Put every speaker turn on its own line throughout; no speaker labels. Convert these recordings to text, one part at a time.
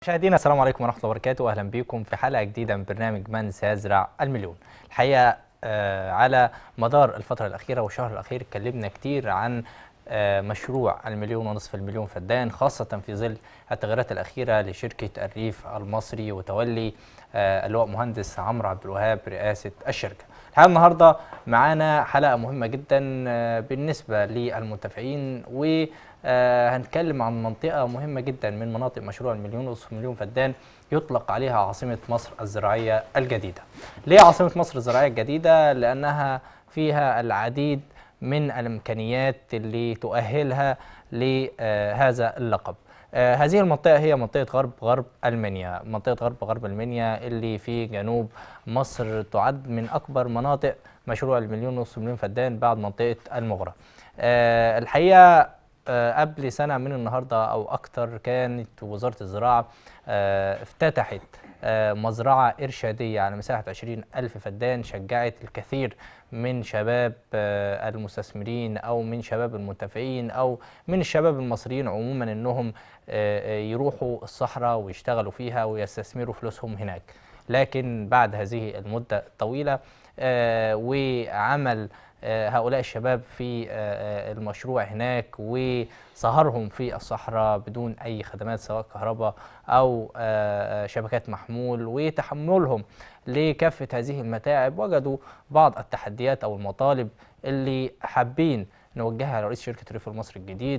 مشاهدينا السلام عليكم ورحمه الله وبركاته اهلا بكم في حلقه جديده من برنامج من سيزرع المليون الحقيقه آه، على مدار الفتره الاخيره والشهر الاخير اتكلمنا كتير عن آه، مشروع المليون ونصف المليون فدان خاصه في ظل التغييرات الاخيره لشركه الريف المصري وتولي آه، اللواء مهندس عمرو عبد الوهاب رئاسه الشركه الحقيقه النهارده معانا حلقه مهمه جدا آه، بالنسبه للمنتفعين وهنتكلم عن منطقه مهمه جدا من مناطق مشروع المليون ونصف مليون فدان يطلق عليها عاصمه مصر الزراعيه الجديده. ليه عاصمه مصر الزراعيه الجديده؟ لانها فيها العديد من الامكانيات اللي تؤهلها لهذا اللقب. آه، هذه المنطقة هي منطقة غرب غرب المنيا منطقة غرب غرب المنيا اللي في جنوب مصر تعد من أكبر مناطق مشروع المليون ونصف مليون فدان بعد منطقة المغرة آه، الحقيقة آه، قبل سنة من النهاردة أو أكتر كانت وزارة الزراعة آه، افتتحت آه، مزرعة إرشادية على مساحة 20 ألف فدان شجعت الكثير من شباب آه، المستثمرين أو من شباب المنتفعين أو من الشباب المصريين عموما أنهم آه، آه، يروحوا الصحراء ويشتغلوا فيها ويستثمروا فلوسهم هناك لكن بعد هذه المدة الطويلة آه، وعمل آه، هؤلاء الشباب في آه، آه، المشروع هناك وسهرهم في الصحراء بدون أي خدمات سواء كهرباء أو آه، آه، شبكات محمول وتحملهم لكافة هذه المتاعب وجدوا بعض التحديات أو المطالب اللي حابين نوجهها لرئيس شركة ريف المصري الجديد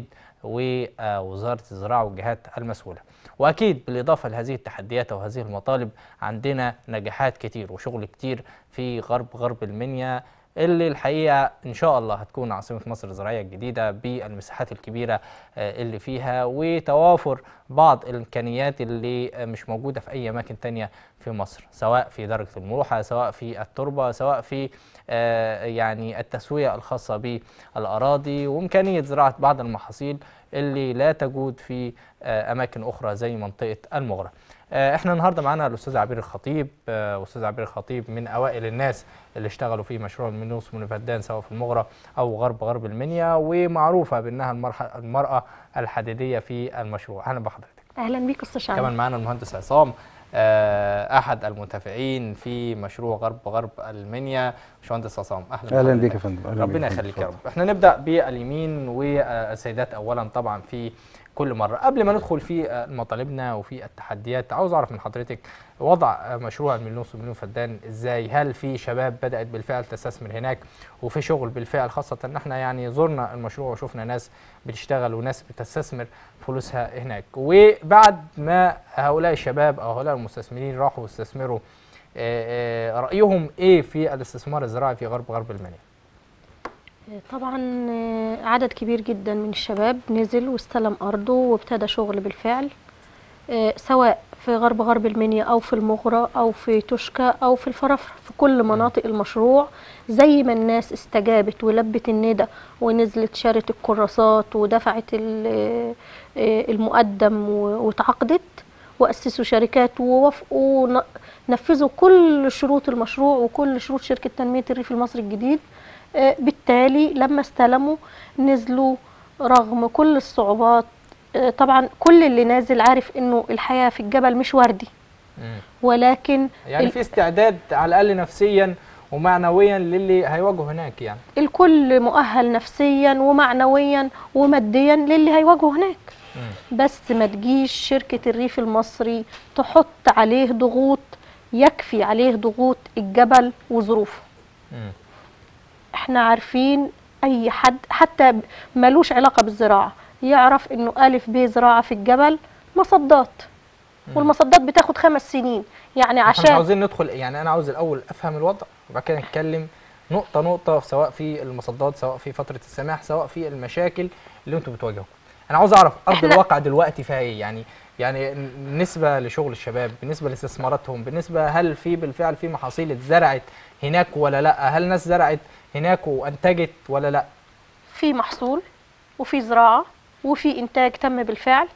ووزارة الزراعة والجهات المسؤولة وأكيد بالإضافة لهذه التحديات وهذه المطالب عندنا نجاحات كتير وشغل كتير في غرب غرب المنيا اللي الحقيقة إن شاء الله هتكون عاصمة مصر الزراعية الجديدة بالمساحات الكبيرة آه، اللي فيها وتوافر بعض الإمكانيات اللي آه، مش موجودة في أي أماكن تانية في مصر سواء في درجة الملوحة سواء في التربة سواء في آه، يعني التسوية الخاصة بالأراضي وإمكانية زراعة بعض المحاصيل اللي لا تجود في آه، أماكن أخرى زي منطقة المغرة آه، احنا النهارده معانا الاستاذ عبير الخطيب آه، استاذ عبير الخطيب من اوائل الناس اللي اشتغلوا في مشروع المنوس من فدان سواء في المغرة او غرب غرب المنيا ومعروفه بانها المرح- المراه الحديديه في المشروع اهلا بحضرتك
اهلا بيك استاذ شعبان
كمان معانا المهندس عصام آه، احد المنتفعين في مشروع غرب غرب المنيا باشمهندس عصام اهلا
اهلا
بحضرتك.
بيك يا فندم أهلاً
ربنا
بيك يا فندم.
يخليك يا رب
اتفضل.
احنا نبدا باليمين والسيدات اولا طبعا في كل مره قبل ما ندخل في آه، مطالبنا وفي التحديات عاوز اعرف من حضرتك وضع آه، مشروع المليون ونص مليون فدان ازاي هل في شباب بدات بالفعل تستثمر هناك وفي شغل بالفعل خاصه ان احنا يعني زرنا المشروع وشفنا ناس بتشتغل وناس بتستثمر فلوسها هناك وبعد ما هؤلاء الشباب او هؤلاء المستثمرين راحوا واستثمروا آه، آه، رايهم ايه في الاستثمار الزراعي في غرب غرب المنيا
طبعا آه، عدد كبير جدا من الشباب نزل واستلم ارضه وابتدى شغل بالفعل آه، سواء في غرب غرب المنيا او في المغرة او في توشكا او في الفرافرة في كل مناطق المشروع زي ما الناس استجابت ولبت الندى ونزلت شارت الكراسات ودفعت ال- آه، المقدم و- وتعاقدت واسسوا شركات ووافقوا ن- نفذوا كل شروط المشروع وكل شروط شركة تنمية الريف المصري الجديد آه، بالتالي لما استلموا نزلوا رغم كل الصعوبات آه، طبعا كل اللي نازل عارف انه الحياة في الجبل مش وردي
مم.
ولكن
يعني
ال-
في استعداد على الاقل نفسيا ومعنويا للي هيواجهه هناك يعني
الكل مؤهل نفسيا ومعنويا وماديا للي هيواجهه هناك
مم.
بس ما تجيش شركة الريف المصري تحط عليه ضغوط يكفي عليه ضغوط الجبل وظروفه
مم.
احنا عارفين اي حد حتى ب- ملوش علاقة بالزراعة يعرف انه الف ب زراعة في الجبل مصدات والمصدات بتاخد خمس سنين يعني
احنا مش
عشان
عاوزين ندخل يعني انا عاوز الاول افهم الوضع وبعد كده نتكلم نقطه نقطه سواء في المصدات سواء في فتره السماح سواء في المشاكل اللي انتم بتواجهوها انا عاوز اعرف ارض
إحنا-
الواقع دلوقتي فيها ايه يعني يعني بالنسبه لشغل الشباب بالنسبه لاستثماراتهم بالنسبه هل في بالفعل في محاصيل اتزرعت هناك ولا لا هل ناس زرعت هناك وانتجت ولا لا
في محصول وفي زراعة وفي إنتاج تم بالفعل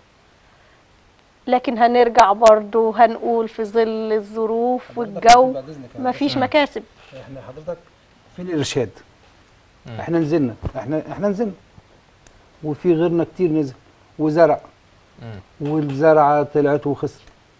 لكن هنرجع برضو هنقول في ظل الظروف والجو مفيش مكاسب
احنا حضرتك في الارشاد
مم.
احنا نزلنا احنا احنا نزلنا وفي غيرنا كتير نزل وزرع
مم.
والزرعه طلعت وخسر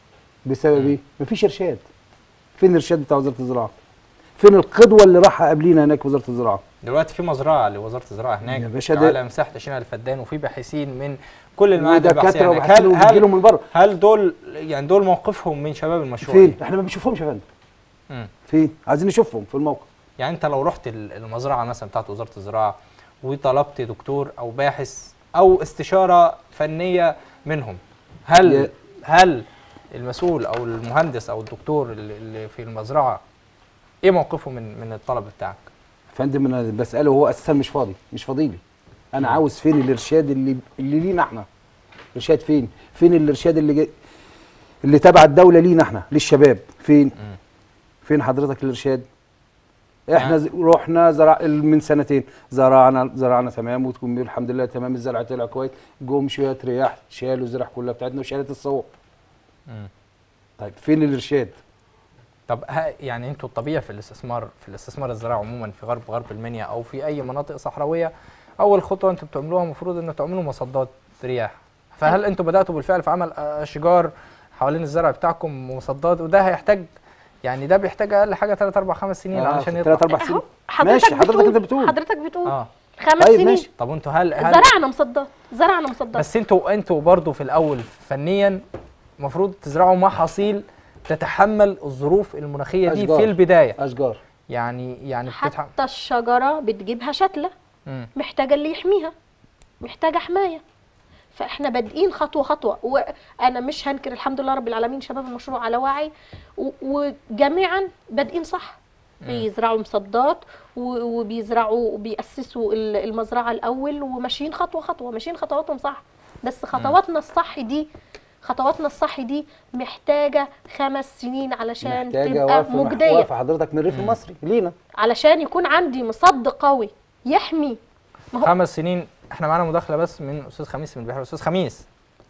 بسبب ايه؟ مفيش ارشاد فين الارشاد بتاع وزاره الزراعه؟ فين القدوه اللي راح قبلينا هناك في وزاره الزراعه؟
دلوقتي في مزرعه لوزاره الزراعه هناك
يا باشا ده-
على مساحه 20000 فدان وفي باحثين من كل المعاهد البحثيه
ودكاتره
هناك.
وبحثين
هل
وبيجيلهم
هل
من بره
هل دول يعني دول موقفهم من شباب المشروع
فين؟
إيه؟
احنا ما بنشوفهمش يا فندم
مم.
فين؟ عايزين نشوفهم في الموقع
يعني انت لو رحت ال- المزرعه مثلا بتاعت وزاره الزراعه وطلبت دكتور او باحث او استشاره فنيه منهم هل
يا-
هل المسؤول او المهندس او الدكتور اللي اللي في المزرعه ايه موقفه من من الطلب بتاعك؟
يا فندم انا بساله هو اساسا مش فاضي مش فاضي لي انا عاوز فين الارشاد اللي اللي لينا احنا ارشاد فين فين الارشاد اللي جاي اللي تبع الدوله لينا احنا للشباب فين فين حضرتك الارشاد احنا ز- رحنا زرع من سنتين زرعنا زرعنا تمام وتكون الحمد لله تمام الزرع طلع كويس جم شويه رياح شالوا الزرع كلها بتاعتنا وشالت الصوب
مم.
طيب فين الارشاد
طب ها يعني انتوا الطبيعي في الاستثمار في الاستثمار الزراعي عموما في غرب غرب المنيا او في اي مناطق صحراويه اول خطوه انتوا بتعملوها المفروض ان تعملوا مصدات رياح فهل انتوا بداتوا بالفعل في عمل اشجار حوالين الزرع بتاعكم مصدات وده هيحتاج يعني ده بيحتاج اقل حاجه 3 4 5 سنين علشان يطلع
ثلاث اربع سنين
أهو، حضرتك
ماشي حضرتك
بتقول
انت بتقول
حضرتك بتقول
اه
خمس
طيب
سنين
ماشي.
طب وانتوا هل هل
زرعنا مصدات زرعنا مصدات
بس انتوا انتوا برضو في الاول فنيا المفروض تزرعوا محاصيل تتحمل الظروف المناخيه دي
أشجار.
في البدايه
اشجار
يعني يعني بتتحمل
حتى الشجره بتجيبها شتله
مم.
محتاجه اللي يحميها محتاجه حمايه فاحنا بادئين خطوه خطوه وانا مش هنكر الحمد لله رب العالمين شباب المشروع على وعي و- وجميعا بادئين صح بيزرعوا مصدات و- وبيزرعوا وبيأسسوا ال- المزرعه الاول وماشيين خطوه خطوه ماشيين خطواتهم صح بس خطواتنا الصح دي خطواتنا الصح دي محتاجه خمس سنين علشان
محتاجه
تبقى
واقفه
مجديه
واقفه حضرتك من الريف المصري لينا
علشان يكون عندي مصد قوي يحمي ما هو
خمس سنين احنا معانا مداخله بس من استاذ خميس من البحر استاذ خميس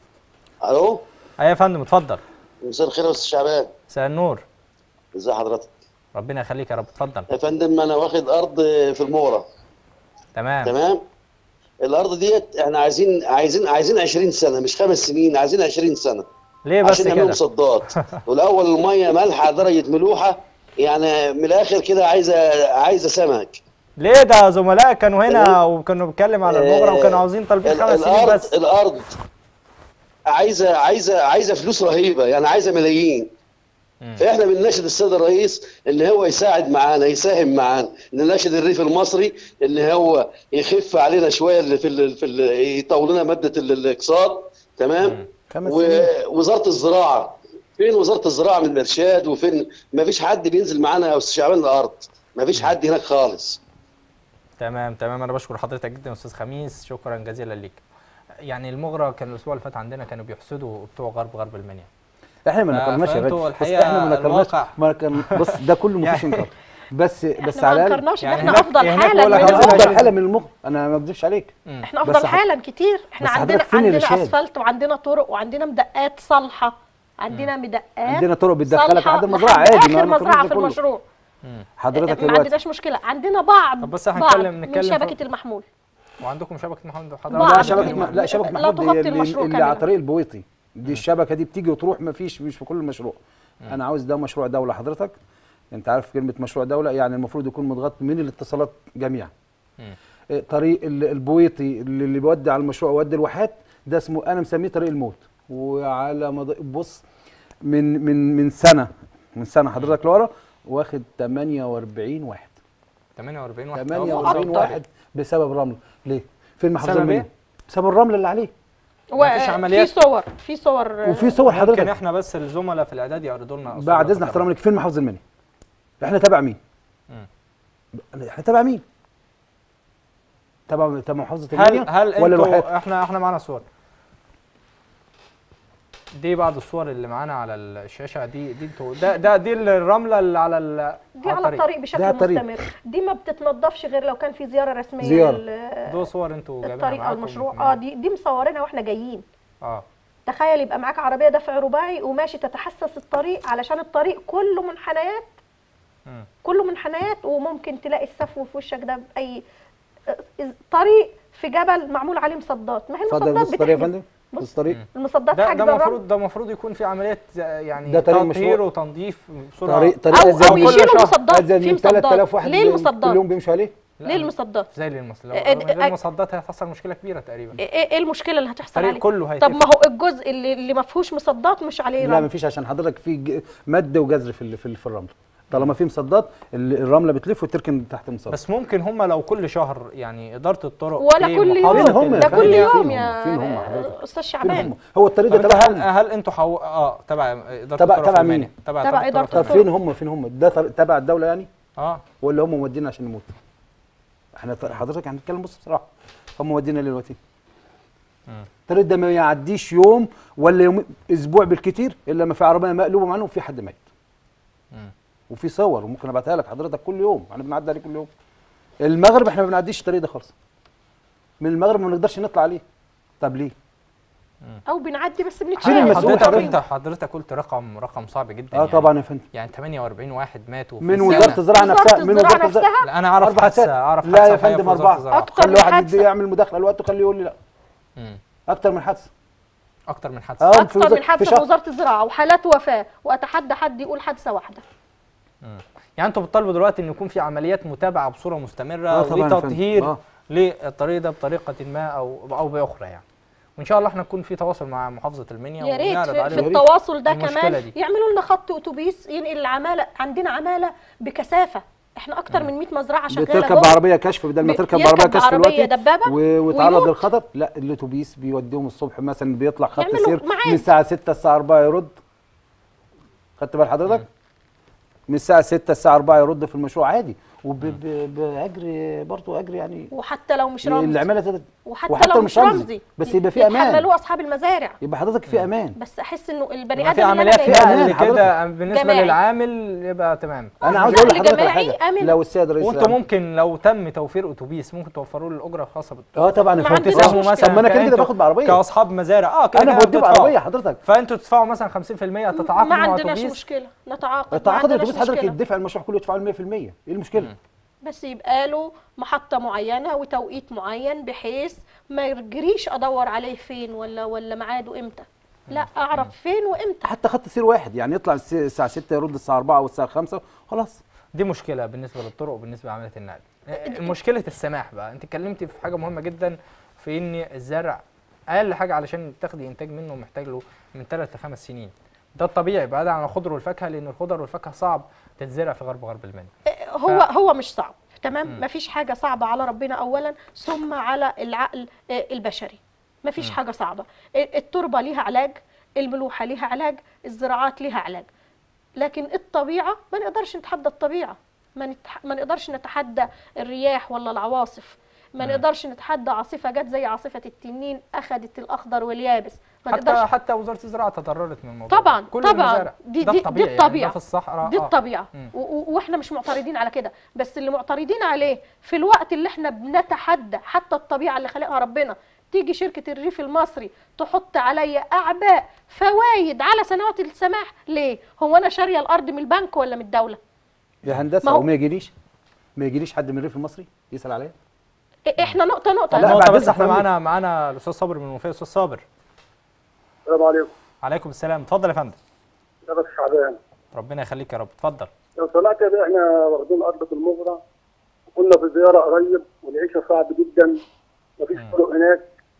الو
ايوه يا فندم اتفضل
مساء الخير يا استاذ شعبان
مساء النور
ازي حضرتك
ربنا يخليك يا رب اتفضل
يا فندم انا واخد ارض في المورة
تمام
تمام الارض ديت احنا عايزين عايزين عايزين 20 سنه مش خمس سنين عايزين 20 سنه
ليه بس
عشان نعمل
كده
مصدات والاول الميه مالحه درجه ملوحه يعني من الاخر كده عايزه عايزه سمك
ليه ده زملاء كانوا هنا وكانوا بيتكلموا على المغرى وكانوا عاوزين طالبين
ال-
خمس سنين
الارض
بس
الارض عايزه عايزه عايزه فلوس رهيبه يعني عايزه ملايين فاحنا بنناشد السيد الرئيس ان هو يساعد معانا يساهم معانا نناشد الريف المصري ان هو يخف علينا شويه اللي في ال في ال يطول لنا ماده ال- الاقتصاد تمام
خمس سنين
ووزاره الزراعه فين وزاره الزراعه من الارشاد وفين ما فيش حد بينزل معانا يا استاذ شعبان الارض ما فيش حد هناك خالص
تمام تمام انا بشكر حضرتك جدا يا استاذ خميس شكرا جزيلا ليك يعني المغرى كان الاسبوع اللي فات عندنا كانوا بيحسدوا بتوع غرب غرب المنيا
احنا ما
ف-
نكرناش يا
فأنتوا
باشا بس
الحقيقة
احنا ما نكرناش
الواقع-
ما كان بص ده كله مفيش
يعني-
انكار بس بس
احنا ما
على الاقل
انكرناش ان
يعني
احنا
هناك-
افضل
هناك
حالا
بقول لك
منهم.
عاوزين
افضل
عشان-
حاله من المخ انا ما اكذبش عليك
احنا
بس
افضل
حضرتك-
حالا كتير احنا
بس
عندنا
حضرتك فين
عندنا
الإرشاد؟
اسفلت وعندنا طرق وعندنا مدقات صالحه عندنا مدقات
عندنا طرق بتدخلك
صالحة
لحد المزرعه
لحد
عادي
اخر
ما
مزرعه
نكرناش
في
ده كله.
المشروع
حضرتك
ما
دلوقتي
عندناش مشكله عندنا بعض
طب بس احنا
بعض
نتكلم-
من
نتكلم في-
شبكه المحمول
وعندكم شبكه محمد
بعض.
حضرتك
لا شبكه
يعني
م... لا شبكه
لا
محمود
تغطي
هي اللي,
المشروع
اللي
كاملا.
على طريق البويطي دي الشبكه دي بتيجي وتروح ما فيش مش في كل المشروع انا عاوز ده مشروع دوله حضرتك انت عارف كلمه مشروع دوله يعني المفروض يكون متغطي من الاتصالات جميعا
مم.
إيه، طريق ال- البويطي اللي اللي بيودي على المشروع ويودي الواحات ده اسمه انا مسميه طريق الموت وعلى مض... بص من من من سنه من سنه حضرتك لورا واخد 48 واحد
48 واحد
48 واحد بسبب رمل ليه؟ فين محافظه
بسبب
المنيا؟
إيه؟
بسبب الرمل اللي عليه
مفيش عمليات؟
في صور في صور
وفي صور
ممكن
حضرتك
احنا بس الزملاء في الاعداد يعرضوا لنا صور
بعد اذن
فقط.
احترامك فين محافظه المنيا؟ احنا تبع مين؟
مم.
احنا تبع مين؟ تبع تبع محافظه
هل
المنيا
هل
ولا
انتوا
الواحات؟
احنا احنا معانا صور دي بعض الصور اللي معانا على الشاشه دي دي انتوا ده ده دي الرمله اللي على ال-
دي على الطريق بشكل
ده الطريق.
مستمر دي ما بتتنضفش غير لو كان في زياره رسميه
زيارة.
لل-
دول صور انتوا جايبينها
الطريق او
معاكم
المشروع
من-
اه دي دي مصورينها واحنا جايين
اه
تخيل يبقى معاك عربيه دفع رباعي وماشي تتحسس الطريق علشان الطريق كله منحنيات كله منحنيات وممكن تلاقي السفو في وشك ده باي طريق في جبل معمول عليه مصدات ما هي
اتفضل
المصدات
بص الطريق يا
بتحجز
فندم
بص.
بص الطريق
المصدات
ده
حاجز
ده
الرمل
المفروض ده المفروض يكون في عمليه يعني
ده طريق
تطهير
مشروع.
وتنظيف بسرعه
طريق طريق
او
ازاي
او
كل
يشيلوا
شهر
المصدات
ازاي
في
من 3000
مصدات
واحد
ليه
كل
المصدات
يوم بيمشوا عليه
لا،
ليه المصدات
زي المص... لو
إيه-
من غير
إيه-
المصدات هتحصل مشكله كبيره تقريبا
ايه ايه المشكله اللي هتحصل
الطريق
عليه
كله
طب
هيتقفل.
ما هو الجزء اللي اللي ما فيهوش مصدات مش عليه
لا
رمل
مفيش عشان حضرتك في ج- مد وجزر في ال- في ال- في الرمل طالما في مصدات ال- الرمله بتلف وتركن تحت المصدات
بس ممكن هم لو كل شهر يعني اداره الطرق
ولا
في
كل
محافظة
فين هم
يوم
يا
ده
فندم؟
كل
فين
يوم
هم؟
يا
فين هم حضرتك؟
استاذ
فين
شعبان
هم هو الطريق ده
طب
تبع
هل
هم
هل انتوا حو... اه تبع اداره
تبع-
الطرق
تبع
في
مين؟
المانيا تبع
تبع إدارة
طب
الطرق.
فين هم فين هم ده طر- تبع الدوله يعني
اه
ولا هم مودينا عشان نموت احنا ط- حضرتك هنتكلم بص بصراحه هم مودينا ليه دلوقتي الطريق ده ما يعديش يوم ولا يوم اسبوع بالكتير الا ما في عربيه مقلوبه معانا وفي حد ميت وفي صور وممكن ابعتها لك حضرتك كل يوم احنا بنعدي عليه كل يوم المغرب احنا ما بنعديش الطريق ده خالص من المغرب ما بنقدرش نطلع عليه طب ليه
او بنعدي بس
فين
بنتشال
المسؤول
حضرتك
حضرتك؟
انت حضرتك قلت رقم رقم صعب جدا
اه
يعني.
طبعا يا فندم
يعني 48 واحد ماتوا في
من
السنة.
وزاره الزراعه
وزارة
نفسها من
الزراعة
وزاره الزراعه
نفسها؟
لا انا اعرف
أربع
حادثه
حادثات.
اعرف
لا
حادثه
يا
الحقيقة
فندم
في وزارة
أربعة.
الزراعة.
أكتر
خلي
من
واحد
حادثة.
يدي يعمل مداخله الوقت وخليه يقول لي لا
مم.
اكتر من حادثه
اكتر من حادثه
اه في
اكتر
وزارة-
من حادثه
في
في
شهر.
وزاره الزراعه وحالات وفاه واتحدى حد يقول حادثه واحده
يعني انتوا بتطالبوا دلوقتي ان يكون في عمليات متابعه بصوره مستمره
آه طبعاً يا فندم.
لتطهير
آه.
للطريق ده بطريقه ما او او باخرى يعني وان شاء الله احنا نكون في تواصل مع محافظه المنيا
يا ريت
ونعرض
في,
عليهم
في التواصل ده
المشكلة
كمان
دي.
يعملوا لنا خط اتوبيس ينقل العماله عندنا عماله بكثافه احنا اكتر من 100 مزرعه شغاله
بتركب
جوه.
بعربيه كشف بدل ما
بي-
تركب
يركب
بعربيه كشف
بعربية
دلوقتي
دبابة
و- ويتعرض
ويموت.
للخطر لا الاتوبيس بيوديهم الصبح مثلا بيطلع خط
يعملوا
سير
ميعاد.
من الساعه 6 الساعه 4 يرد خدت بال حضرتك من الساعه 6 الساعه 4 يرد في المشروع عادي وباجر برضه اجر يعني
وحتى لو مش رمزي
العماله زادت
وحتى, لو مش رمزي
بس يبقى في امان
يتحملوه اصحاب المزارع
يبقى حضرتك في امان
بس احس انه البني
ما
ادم
في
اللي
عمليات
أنا
فيها
جايباه-
أمان
اللي كده
حضرتك.
بالنسبه
جماعي.
للعامل يبقى تمام
انا
آه،
عاوز
نقل
اقول لحضرتك على
جماعي
حاجه
آمن.
لو السيد رئيس
وانتوا ممكن لو تم توفير اتوبيس ممكن توفروا له الاجره الخاصه بالاتوبيس
اه طبعا يا
ما
فندم
عندناش
تساهموا
مشكلة.
مثلا طب ما انا كده كده
كأنتوا
باخد بعربيه
كاصحاب مزارع اه كده
انا
كده
بوديه
بتدفعوا.
بعربيه حضرتك
فانتوا تدفعوا مثلا 50% تتعاقدوا
ما
مع
عندناش
اتوبيس
مشكله نتعاقد ما
التعاقد
عندناش
الاتوبيس حضرتك
مشكله
يدفع المشروع كله يدفعه ال 100% ايه المشكله؟
بس يبقى له محطه معينه وتوقيت معين بحيث ما يجريش ادور عليه فين ولا ولا ميعاده امتى لا اعرف فين وامتى
حتى خط سير واحد يعني يطلع الس- الساعه 6 يرد الساعه 4 او الساعه 5 خلاص
دي مشكله بالنسبه للطرق وبالنسبه لعمليه النقل مشكله السماح بقى انت اتكلمتي في حاجه مهمه جدا في ان الزرع اقل حاجه علشان تاخدي انتاج منه محتاج له من 3 ل 5 سنين ده الطبيعي بعيد عن الخضر والفاكهه لان الخضر والفاكهه صعب تتزرع في غرب غرب المنيا
هو هو مش صعب تمام مفيش حاجه صعبه على ربنا اولا ثم على العقل آه، البشري مفيش حاجه صعبه ال- التربه ليها علاج الملوحه ليها علاج الزراعات ليها علاج لكن الطبيعه ما نقدرش نتحدى الطبيعه ما, نتح... ما نقدرش نتحدى الرياح ولا العواصف ما نقدرش نتحدى عاصفه جت زي عاصفه التنين اخذت الاخضر واليابس ما
حتى
نقدرش
حتى وزاره الزراعه تضررت من الموضوع
طبعا
ده. كل
طبعا
المزارع.
دي
ده
دي,
الطبيعي
دي
يعني ده
الطبيعه
في الصحراء
دي
آه.
الطبيعه
مم.
و- و- واحنا مش معترضين على كده بس اللي معترضين عليه في الوقت اللي احنا بنتحدى حتى الطبيعه اللي خلقها ربنا تيجي شركه الريف المصري تحط عليا اعباء فوايد على سنوات السماح ليه هو انا شاريه الارض من البنك ولا من الدوله
يا
ما
هندسه
هو-
وما يجيليش ما يجيليش حد من الريف المصري يسال عليا
إيه- احنا نقطه نقطه
لا،
نقطه
بعد
بس
إذنك
احنا
يا فندم.
معانا معانا الاستاذ صابر من المنوفيه استاذ صابر
السلام عليكم
عليكم السلام اتفضل يا فندم
يا بس شعبان
ربنا يخليك يا رب اتفضل
لو سمعت كده احنا واخدين ارض في المغرة وكنا في زيارة قريب والعيشة صعب جدا مفيش طرق هناك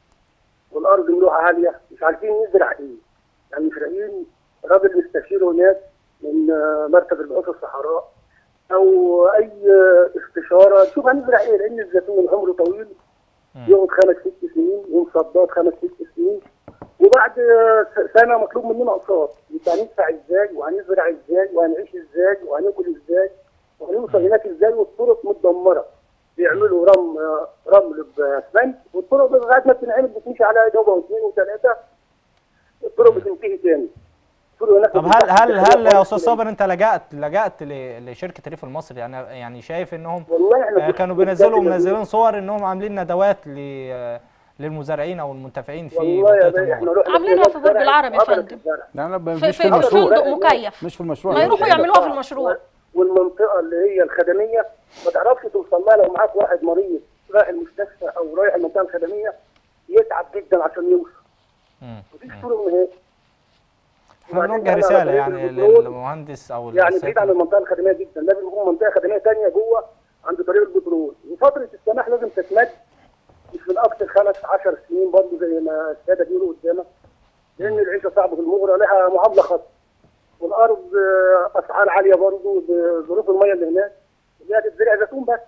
والارض ملوحة عالية مش عارفين نزرع ايه يعني مش لاقيين راجل نستشيره هناك من آه، مركز البحوث الصحراء او اي آه، استشارة نشوف هنزرع ايه لان الزيتون عمره طويل يقعد خمس ست سنين ومصدات خمس ست سنين وبعد آه، س- سنه مطلوب مننا اقساط يبقى هندفع ازاي وهنزرع ازاي وهنعيش ازاي وهناكل ازاي وهنوصل هناك ازاي والطرق متدمره بيعملوا رم آه، رمل باسمنت والطرق لغايه ما بتنعمل بتمشي على دوبه واثنين وثلاثه الطرق بتنتهي تاني الطرق هناك
طب هل
بتفتح
هل
بحاجة
هل يا
خالص
استاذ
كده.
صابر انت لجأت لجأت ل- لشركه الريف المصري يعني يعني شايف انهم
والله احنا
آه،
كنا-
كانوا بينزلوا
بجد
منزلين صور انهم عاملين ندوات ل آه، للمزارعين او المنتفعين في
والله يا
منطقه
بيه احنا
المغرب
رحنا
عاملينها في
هناك
برج
زرع
العرب يا
وعملت
فندم.
الزرع.
لا لا
في,
مش
في,
في
في
المشروع
فندق مكيف
مش في المشروع
ما يروحوا يعملوها في المشروع
والمنطقه اللي هي الخدميه ما تعرفش توصل لها لو معاك واحد مريض رايح المستشفى او رايح المنطقه الخدميه يتعب جدا عشان يوصل
مم.
مفيش طرق نهائي
احنا
وبعدين
بنوجه
أنا
رساله
بقيت
يعني
البترول
للمهندس او
يعني
السيد-
بعيد عن المنطقه الخدميه جدا لازم يكون منطقه خدميه ثانيه جوه عند طريق البترول وفتره السماح لازم تتمد مش من اكثر خمس 10 سنين برضه زي ما الساده بيقولوا قدامك لان العيشه صعبه في المغرى لها معامله خاصه والارض آه، اسعار عاليه برضه بظروف الميه اللي هناك اللي هي تتزرع زيتون بس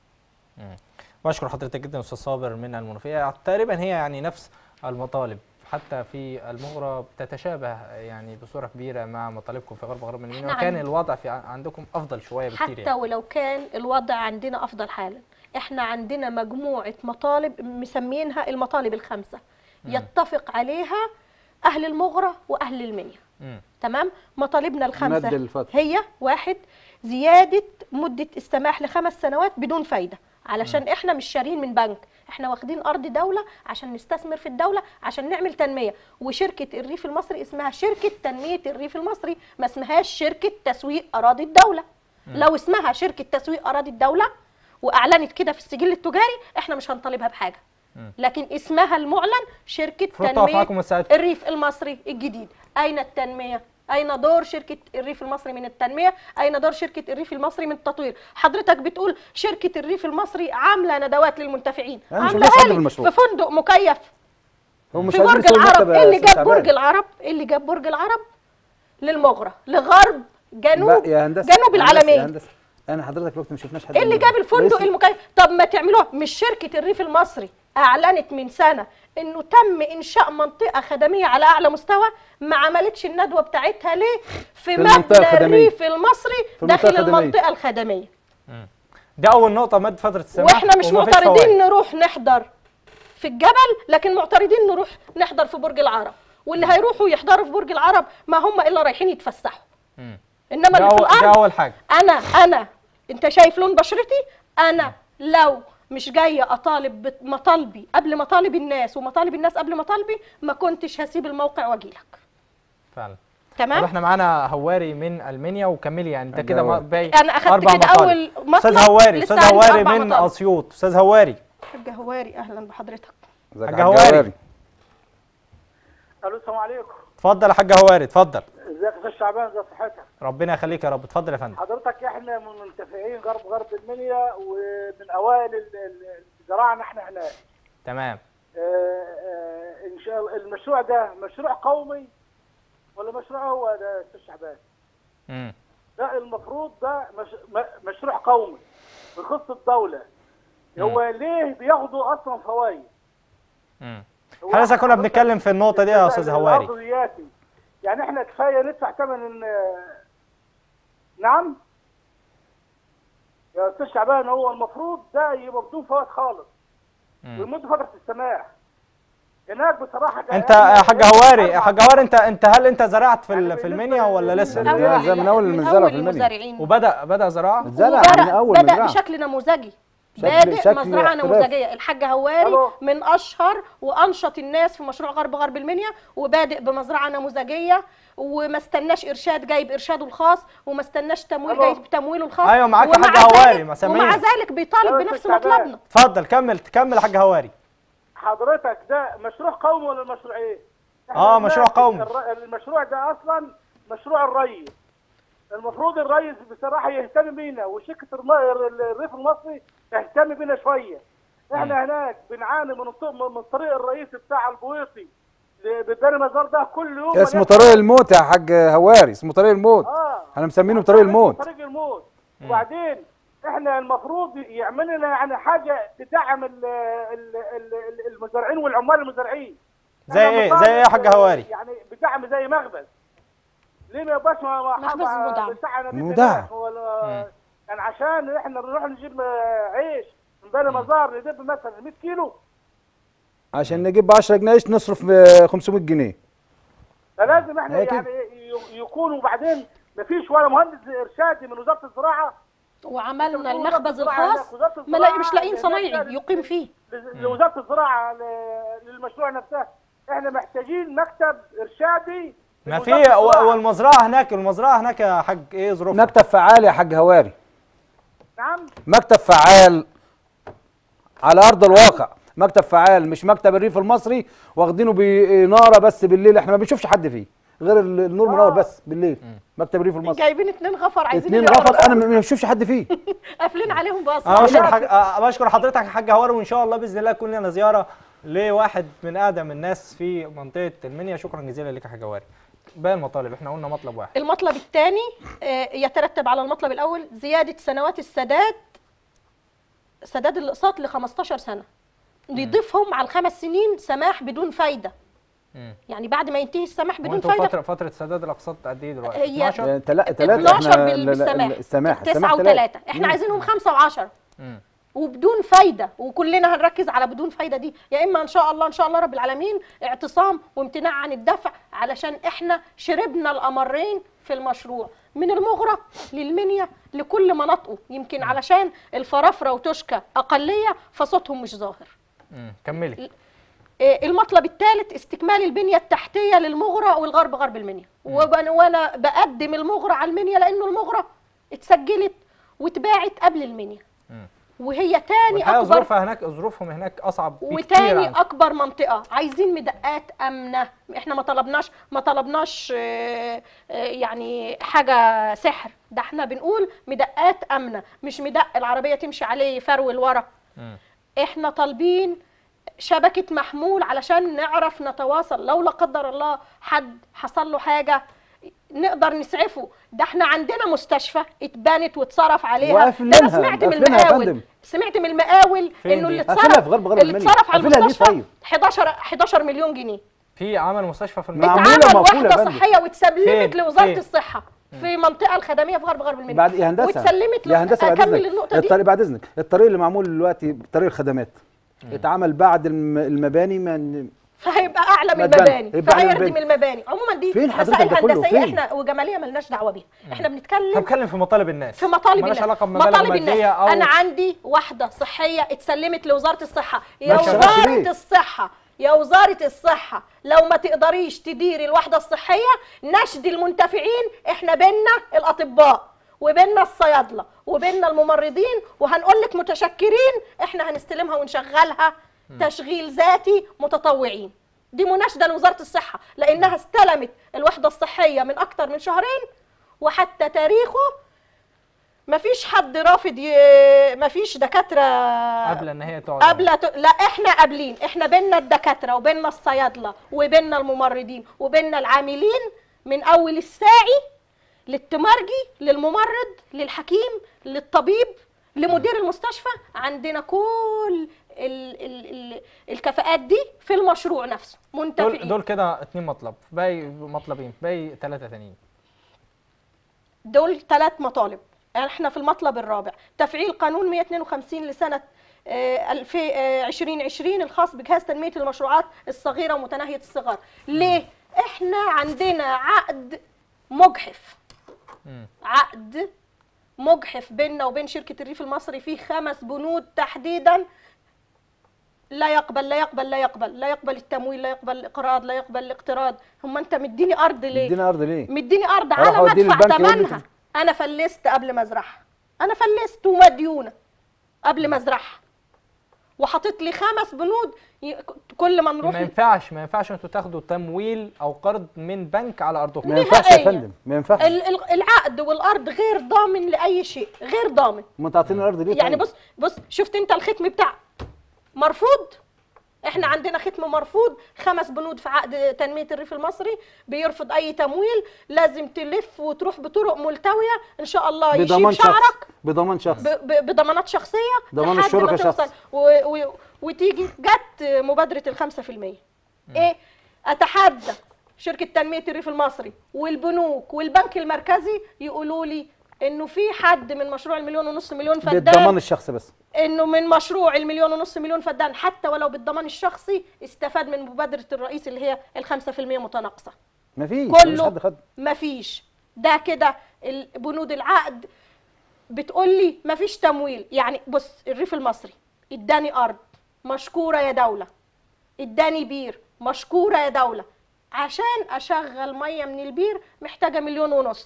بشكر حضرتك جدا استاذ صابر من المنوفيه تقريبا هي يعني نفس المطالب حتى في المغرى بتتشابه يعني بصوره كبيره مع مطالبكم في غرب غرب المنيا
إحنا
وكان
عن-
الوضع في عندكم افضل شويه بكتير
حتى
يعني.
ولو كان الوضع عندنا افضل حالا احنا عندنا مجموعه مطالب مسمينها المطالب الخمسه يتفق عليها اهل المغرى واهل المنيا
مم.
تمام مطالبنا
مد
الخمسه
الفترة.
هي واحد زياده مده السماح لخمس سنوات بدون فايده علشان احنا مش شارين من بنك احنا واخدين ارض دوله عشان نستثمر في الدوله عشان نعمل تنميه وشركه الريف المصري اسمها شركه تنميه الريف المصري ما اسمهاش شركه تسويق اراضي الدوله لو اسمها شركه تسويق اراضي الدوله واعلنت كده في السجل التجاري احنا مش هنطالبها بحاجه لكن اسمها المعلن شركه
المفروض
تنميه
تقف معاكم وتساعدكم.
الريف المصري الجديد اين التنميه اين دور شركه الريف المصري من التنميه اين دور شركه الريف المصري من التطوير حضرتك بتقول شركه الريف المصري عامله ندوات للمنتفعين
أنا مش
عاملاها
عايز
لي
المشروع.
في فندق مكيف
هم مش
في
عايزين
برج
يسووا
العرب
المكتب
ايه
يا
اللي
أستاذ
جاب برج
شعبان.
العرب ايه اللي جاب برج العرب للمغرى لغرب جنوب
لا يا هندسه
جنوب
هندسة- يا
العالمين
هندسة انا حضرتك الوقت ما شفناش حد
ايه اللي
من
جاب الفندق
رئيس-
المكيف طب ما تعملوها مش شركه الريف المصري اعلنت من سنه انه تم انشاء منطقه خدميه على اعلى مستوى ما عملتش الندوه بتاعتها ليه في,
المنطقة
مبنى
الخدمية.
الريف المصري
في المنطقة
داخل
الخدمية.
المنطقه الخدميه
دي اول نقطه مد فتره السماح
واحنا مش
ومفيش
معترضين
فوائد.
نروح نحضر في الجبل لكن معترضين نروح نحضر في برج العرب واللي هيروحوا يحضروا في برج العرب ما هم الا رايحين يتفسحوا
مم.
انما
ده
اللي في
أول, ده
الارض
اول حاجه
انا انا انت شايف لون بشرتي انا لو مش جايه اطالب بت- مطالبي قبل مطالب الناس ومطالب الناس قبل مطالبي ما كنتش هسيب الموقع واجي لك
فعلا طب
تمام
احنا معانا هواري من المنيا وكملي يعني ده كده
هواري.
باقي
أنا أخدت
أربع
كده
مطالب.
أول مطلب،
استاذ هواري
لسه
استاذ
عندي
هواري
أربع
من
مطالب.
اسيوط استاذ هواري
حاج هواري اهلا بحضرتك
ازيك
حاج
يا حاج
هواري.
هواري
الو السلام عليكم
اتفضل يا حاج هواري اتفضل
ازيك يا استاذ شعبان ازي صحتك
ربنا يخليك يا رب اتفضل يا فندم
حضرتك احنا من منتفعين غرب غرب المنيا ومن اوائل ال- ال- الزراعه نحن هناك
تمام
آه، آه، ان شاء الله المشروع ده مشروع قومي ولا مشروع هو ده استاذ شعبان؟
امم
لا المفروض ده مش م- مشروع قومي بيخص الدوله هو ليه بياخدوا اصلا فوائد؟
امم
هو
احنا لسه كنا
حضرتك
بنتكلم في النقطه دي يا استاذ هواري
الأرضياتي. يعني احنا كفايه ندفع ثمن ان نعم يا استاذ شعبان هو المفروض ده يبقى بدون فوائد خالص
مم.
ويمد فتره السماح هناك بصراحه كان
انت يا حاج هواري يا حاج هواري انت انت هل انت زرعت في ال-
يعني
في
بالنسبة
المنيا ولا
لل-
لسه
لا، زي من أول
من
المزرعة
أول
في المنيا.
المزارعين
وبدا بدا زراعه
اتزرع
وبدأ-
من اول
بدأ
مزرعه
بشكل نموذجي
شكل-
بادئ
شكل
مزرعه
احترافي.
نموذجيه الحاج هواري
ألو.
من اشهر وانشط الناس في مشروع غرب غرب المنيا وبادئ بمزرعه نموذجيه وما استناش ارشاد جايب ارشاده الخاص وما استناش تمويل
ألو.
جايب تمويله الخاص
أيوة، معاك يا
ومع
حاج هواري،
ذلك-
ما سامعينك.
ومع ذلك بيطالب
أيوة،
بنفس
أستاذ شعبان.
مطلبنا
اتفضل كمل كمل يا حاج هواري
حضرتك ده مشروع قومي ولا مشروع ايه؟ إحنا
آه،
هناك
مشروع قومي.
الر- المشروع ده اصلا مشروع الري المفروض الريس بصراحه يهتم بينا وشركه الم- الريف المصري تهتم بينا شويه احنا هناك بنعاني من الط- من الطريق الرئيسي بتاع البويطي ل- بالدار مزار ده كل يوم
اسمه
مليان
طريق الموت يا حاج هواري اسمه طريق الموت
اه
انا مسمينه بطريق الموت
طريق الموت وبعدين احنا المفروض يعمل لنا يعني حاجه تدعم ال- ال- ال- المزارعين والعمال المزارعين
زي
إحنا
ايه
مطالب،
زي ايه يا حاج هواري
يعني بدعم زي مخبز ليه ما يبقاش ما ما
مخبز
حاجة
مدعم.
بتاعنا دي
مدعم.
فراخ ولا يعني عشان احنا نروح نجيب آه، عيش من بني مزار ندب مثلا 100 كيلو
عشان نجيب ب 10 جنيه نصرف آه، 500 جنيه
فلازم احنا
هي كده.
يعني ي- يكون وبعدين ما فيش ولا مهندس ارشادي من وزاره الزراعه
وعملنا
وزارة
المخبز
الزراعة
الخاص
هناك، وزارة
ما لاقي- مش
الزراعة
لاقيين
هناك
صنايعي
يعني
يقيم فيه
ل- لوزاره الزراعه ل- للمشروع نفسه احنا محتاجين مكتب ارشادي
ما في
لوزارة
و-
الزراعة.
والمزرعه هناك المزرعه هناك يا حاج ايه ظروفها
مكتب فعال يا حاج هواري
نعم
مكتب فعال على ارض الواقع مكتب فعال مش مكتب الريف المصري واخدينه بناره بس بالليل احنا ما بنشوفش حد فيه غير ال- النور منور بس بالليل مكتب الريف المصري
جايبين اتنين غفر عايزين
اتنين
يقعدوا
غفر انا ما ما بشوفش حد فيه
قافلين عليهم بس
انا بشكر حاج... آه، بشكر حضرتك يا حاج هواري وان شاء الله باذن الله تكون لنا زياره لواحد من اقدم الناس في منطقه المنيا شكرا جزيلا لك يا حاج هواري باقي المطالب احنا قلنا مطلب واحد
المطلب الثاني يترتب على المطلب الاول زياده سنوات السداد سداد الاقساط ل 15 سنه يضيفهم على الخمس سنين سماح بدون فايده
مم.
يعني بعد ما ينتهي السماح بدون
وانتوا
فايده
فتره فتره سداد الاقساط قد ايه دلوقتي؟
هي
12
ثلاثة
12
احنا
بال-
لا- لا-
بالسماح
السماح
9
تلاتة.
و3 احنا عايزينهم 5 و10
مم.
وبدون فايده وكلنا هنركز على بدون فايده دي يا اما ان شاء الله ان شاء الله رب العالمين اعتصام وامتناع عن الدفع علشان احنا شربنا الامرين في المشروع من المغرى للمنيا لكل مناطقه يمكن علشان الفرافره وتشكى اقليه فصوتهم مش ظاهر
مم. كملي
إيه، المطلب الثالث استكمال البنيه التحتيه للمغرى والغرب غرب المنيا وبن- وانا بقدم المغرى على المنيا لانه المغرى اتسجلت واتباعت قبل المنيا
مم.
وهي تاني
والحقيقه
اكبر
ظروفها هناك ظروفهم هناك اصعب بكتير
وتاني
عن
اكبر منطقه عايزين مدقات امنه احنا ما طلبناش ما طلبناش آه، آه، يعني حاجه سحر ده احنا بنقول مدقات امنه مش مدق العربيه تمشي عليه يفرول ورا
مم.
احنا طالبين شبكه محمول علشان نعرف نتواصل لو لا قدر الله حد حصل له حاجه نقدر نسعفه ده احنا عندنا مستشفى اتبنت واتصرف عليها
وقافلينها،
ده انا سمعت من
قافلينها يا
المقاول
فندم.
سمعت من المقاول
فين
انه
دي؟
اللي
قافلينها
اتصرف
في غرب غرب
اللي
المنيا.
اتصرف على
قافلينها ليه
المستشفى
طيب؟
11 11 مليون جنيه
في عمل مستشفى في
معمولة
المنطقه
اتعمل
ومقفولة يا
وحده
فندم.
صحيه واتسلمت
فين؟
لوزاره
فين؟
الصحه في منطقه الخدميه في غرب غرب المنيا
بعد يا هندسه
واتسلمت
يا هندسه بعد
اكمل
اذنك
النقطه دي
الطريق بعد اذنك الطريق اللي معمول دلوقتي طريق الخدمات اتعمل بعد الم- المباني من
فهيبقى اعلى من
ما تبان.
المباني
يبقى أعلى من
فهيردم
المباني.
المباني عموما دي
فين حضرتك
مسائل
ده كله؟
هندسيه
فين؟
احنا وجماليه ملناش دعوه بيها احنا
احنا
بنتكلم
بنتكلم في مطالب الناس
في مطالب
مالهاش
الناس
علاقه بمبالغ
مطالب الناس
ماديه او
انا عندي وحده صحيه اتسلمت لوزاره الصحه يا
ما تشتغلش
وزاره
ليه؟
الصحه يا وزاره الصحه لو ما تقدريش تديري الوحده الصحيه نشدي المنتفعين احنا بينا الاطباء وبيننا الصيادله وبيننا الممرضين وهنقول لك متشكرين احنا هنستلمها ونشغلها تشغيل ذاتي متطوعين دي مناشده لوزاره الصحه لانها استلمت الوحده الصحيه من اكتر من شهرين وحتى تاريخه مفيش حد رافض ي... مفيش دكاتره
قبل ان هي تقعد
قبل ت... لا احنا قابلين احنا بينا الدكاتره وبينا الصيادله وبينا الممرضين وبينا العاملين من اول الساعي للتمرجي للممرض للحكيم للطبيب لمدير المستشفى عندنا كل ال... ال... ال... الكفاءات دي في المشروع نفسه
دول
منتفعين
دول كده اتنين مطلب باقي مطلبين باقي ثلاثه تانيين
دول ثلاث مطالب احنا في المطلب الرابع تفعيل قانون 152 لسنة آه، 2000 آه، 2020 الخاص بجهاز تنمية المشروعات الصغيرة ومتناهية الصغر ليه؟ احنا عندنا عقد مجحف
مم.
عقد مجحف بيننا وبين شركة الريف المصري فيه خمس بنود تحديدا لا يقبل لا يقبل لا يقبل لا يقبل التمويل لا يقبل الاقراض لا يقبل الاقتراض هم انت مديني ارض ليه
ادينا ارض ليه؟
مديني ارض
أروح
على ما
أوديه
ادفع
للبنك يقول لي
ثمنها انا فلست قبل ما ازرعها انا فلست ومديونه قبل ما ازرعها وحاطط لي خمس بنود ي- كل ما نروح
ما ينفعش ما ينفعش انتوا تاخدوا تمويل او قرض من بنك على ارضكم
ما ينفعش يا
نهائياً.
فندم ما ينفعش
ال- ال- العقد والارض غير ضامن لاي شيء غير ضامن
ما انت عاطيني الارض ليه
يعني
طيب؟
بص بص شفت انت الختم بتاع مرفوض احنا عندنا ختم مرفوض خمس بنود في عقد تنميه الريف المصري بيرفض اي تمويل لازم تلف وتروح بطرق ملتويه ان شاء الله يشيب
بضمان شخص
شعرك
بضمان شخص
ب- ب- بضمانات شخصيه
ضمان
لحد
الشركة
ما توصل
شخص.
و و وتيجي جت مبادره الخمسة في المية ايه اتحدى شركه تنميه الريف المصري والبنوك والبنك المركزي يقولوا لي انه في حد من مشروع المليون ونص مليون فدان
بالضمان الشخص بس
انه من مشروع المليون ونص مليون فدان حتى ولو بالضمان الشخصي استفاد من مبادره الرئيس اللي هي الخمسة في المية متناقصه
ما فيش مفيش
كله
حد خد
مفيش ده كده ال- بنود العقد بتقول لي مفيش تمويل يعني بص الريف المصري اداني ارض مشكوره يا دوله اداني بير مشكوره يا دوله عشان اشغل ميه من البير محتاجه مليون ونص